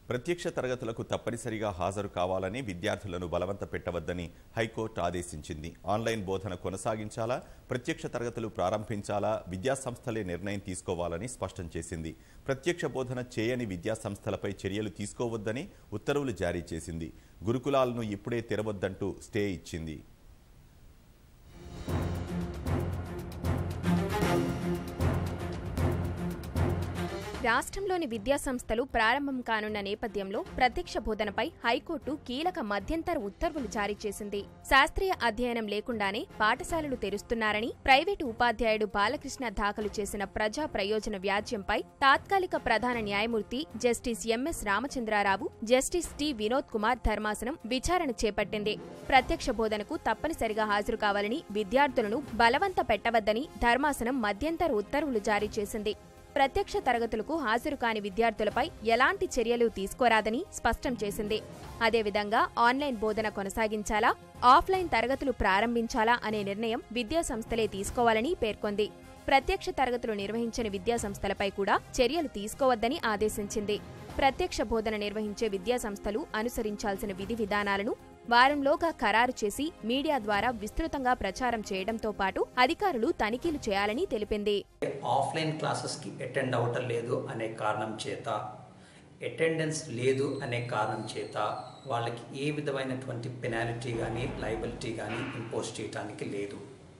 ప్రత్యక్ష తరగతులకు తప్పనిసరిగా హాజరు కావాలని విద్యార్థులను బలవంత పెట్టవద్దని హైకోర్టు ఆదేశించింది ఆన్లైన్ బోధన కొనసాగించాలా ప్రత్యక్ష తరగతులు ప్రారంభించాలా విద్యాసంస్థలే నిర్ణయం తీసుకోవాలని స్పష్టం చేసింది ప్రత్యక్ష బోధన చేయని విద్యాసంస్థలపై చర్యలు తీసుకోవద్దని ఉత్తర్వులు జారీ చేసింది గురుకులాలను ఇప్పుడే తెరవద్దంటూ స్టే ఇచ్చింది రాష్ట్రంలోని విద్యాసంస్థలు ప్రారంభం కానున్న నేపథ్యంలో ప్రత్యక్ష బోధనపై హైకోర్టు కీలక మధ్యంతర ఉత్తర్వులు జారీ చేసింది శాస్త్రీయ అధ్యయనం లేకుండానే పాఠశాలలు తెరుస్తున్నారని ప్రైవేటు ఉపాధ్యాయుడు బాలకృష్ణ దాఖలు చేసిన ప్రజా ప్రయోజన వ్యాజ్యంపై తాత్కాలిక ప్రధాన న్యాయమూర్తి justice MS Ramachandrarao justice T Vinod Kumar ధర్మాసనం విచారణ చేపట్టింది ప్రత్యక్ష బోధనకు తప్పనిసరిగా హాజరు కావాలని విద్యార్థులను బలవంత పెట్టవద్దని ధర్మాసనం మధ్యంతర ఉత్తర్వులు జారీ చేసింది ప్రత్యక్ష తరగతులకు హాజరు కాని విద్యార్థులపై ఎలాంటి చర్యలు తీసుకోరాదని స్పష్టం చేసింది అదేవిధంగా ఆన్లైన్ బోధన కొనసాగించాలా ఆఫ్లైన్ తరగతులు ప్రారంభించాలా అనే నిర్ణయం విద్యాసంస్థలే తీసుకోవాలని పేర్కొంది ప్రత్యక్ష తరగతులు నిర్వహించని విద్యాసంస్థలపై కూడా చర్యలు తీసుకోవద్దని ఆదేశించింది ప్రత్యక్ష బోధన నిర్వహించే విద్యాసంస్థలు అనుసరించాల్సిన విధి విధానాలను వారంలోగా ఖరారు చేసి మీడియా ద్వారా విస్తృతంగా ప్రచారం చేయడంతో పాటు అధికారులు తనిఖీలు చేయాలని తెలిపింది ఆఫ్లైన్ క్లాసెస్కి అటెండ్ అవ్వటం లేదు అనే కారణం చేత అటెండెన్స్ లేదు అనే కారణం చేత వాళ్ళకి ఏ విధమైనటువంటి పెనాలిటీ కానీ లైబిలిటీ కానీ ఇంపోజ్ చేయడానికి లేదు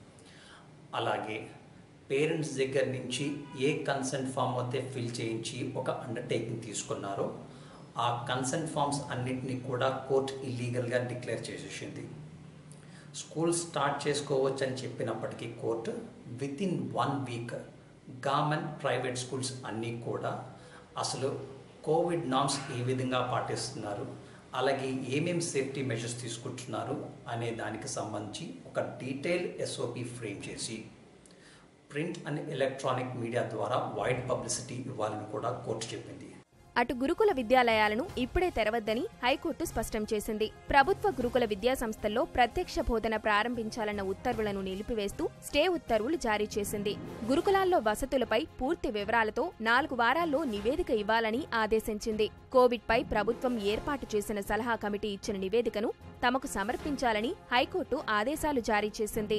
అలాగే పేరెంట్స్ దగ్గర నుంచి ఏ కన్సెంట్ ఫామ్ అయితే ఫిల్ చేయించి ఒక అండర్టేకింగ్ తీసుకున్నారో ఆ కన్సెంట్ ఫామ్స్ అన్నిటినీ కూడా కోర్టు ఇల్లీగల్గా డిక్లేర్ చేసేసింది స్కూల్ స్టార్ట్ చేసుకోవచ్చు అని చెప్పినప్పటికీ court within one week government private schools అన్నీ కూడా అసలు కోవిడ్ నామ్స్ ఏ విధంగా పాటిస్తున్నారు అలాగే ఏమేం సేఫ్టీ మెజర్స్ తీసుకుంటున్నారు అనే దానికి సంబంధించి ఒక డీటెయిల్ ఎస్ఓపి ఫ్రేమ్ చేసి ప్రింట్ అండ్ ఎలక్ట్రానిక్ మీడియా ద్వారా వైడ్ పబ్లిసిటీ ఇవ్వాలని కూడా కోర్టు చెప్పింది అటు గురుకుల విద్యాలయాలను ఇప్పుడే తెరవద్దని హైకోర్టు స్పష్టం చేసింది ప్రభుత్వ గురుకుల విద్యాసంస్థల్లో ప్రత్యక్ష బోధన ప్రారంభించాలన్న ఉత్తర్వులను నిలిపివేస్తూ స్టే ఉత్తర్వులు జారీ చేసింది గురుకులాల్లో వసతులపై పూర్తి వివరాలతో నాలుగు వారాల్లో నివేదిక ఇవ్వాలని ఆదేశించింది కోవిడ్పై ప్రభుత్వం ఏర్పాటు చేసిన సలహా కమిటీ ఇచ్చిన నివేదికను తమకు సమర్పించాలని హైకోర్టు ఆదేశాలు జారీ చేసింది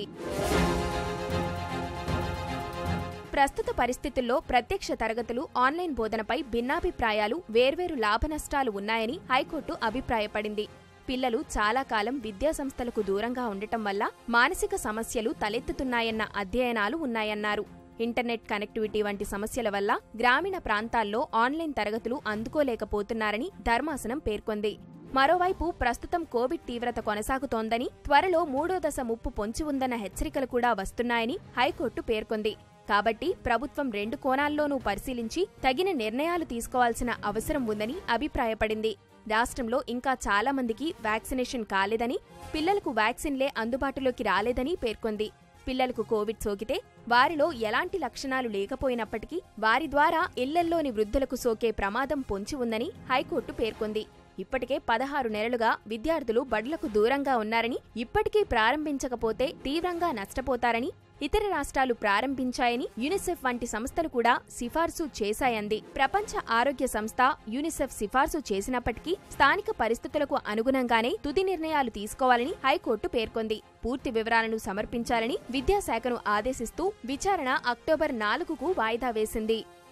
ప్రస్తుత పరిస్థితుల్లో ప్రత్యక్ష తరగతులు ఆన్లైన్ బోధనపై భిన్నాభిప్రాయాలు వేర్వేరు లాభనష్టాలు ఉన్నాయని హైకోర్టు అభిప్రాయపడింది పిల్లలు చాలా కాలం విద్యాసంస్థలకు దూరంగా ఉండటం వల్ల మానసిక సమస్యలు తలెత్తుతున్నాయన్న అధ్యయనాలు ఉన్నాయన్నారు ఇంటర్నెట్ కనెక్టివిటీ వంటి సమస్యల వల్ల గ్రామీణ ప్రాంతాల్లో ఆన్లైన్ తరగతులు అందుకోలేకపోతున్నారని ధర్మాసనం పేర్కొంది మరోవైపు ప్రస్తుతం కోవిడ్ తీవ్రత కొనసాగుతోందని త్వరలో మూడో దశ ముప్పు పొంచి ఉందన్న హెచ్చరికలు కూడా వస్తున్నాయని హైకోర్టు పేర్కొంది కాబట్టి ప్రభుత్వం రెండు కోణాల్లోనూ పరిశీలించి తగిన నిర్ణయాలు తీసుకోవాల్సిన అవసరం ఉందని అభిప్రాయపడింది రాష్ట్రంలో ఇంకా చాలా మందికి వ్యాక్సినేషన్ కాలేదని పిల్లలకు వ్యాక్సిన్లే అందుబాటులోకి రాలేదని పేర్కొంది పిల్లలకు కోవిడ్ సోకితే వారిలో ఎలాంటి లక్షణాలు లేకపోయినప్పటికీ వారి ద్వారా ఇళ్లల్లోని వృద్ధులకు సోకే ప్రమాదం పొంచి ఉందని హైకోర్టు పేర్కొంది ఇప్పటికే పదహారు నెలలుగా విద్యార్థులు బడులకు దూరంగా ఉన్నారని ఇప్పటికీ ప్రారంభించకపోతే తీవ్రంగా నష్టపోతారని ఇతర రాష్ట్రాలు ప్రారంభించాయని యునిసెఫ్ వంటి సంస్థలు కూడా సిఫార్సు చేశాయంది ప్రపంచ ఆరోగ్య సంస్థ యునిసెఫ్ సిఫార్సు చేసినప్పటికీ స్థానిక పరిస్థితులకు అనుగుణంగానే తుది నిర్ణయాలు తీసుకోవాలని హైకోర్టు పేర్కొంది పూర్తి వివరాలను సమర్పించాలని విద్యాశాఖను ఆదేశిస్తూ విచారణ అక్టోబర్ నాలుగుకు వాయిదా వేసింది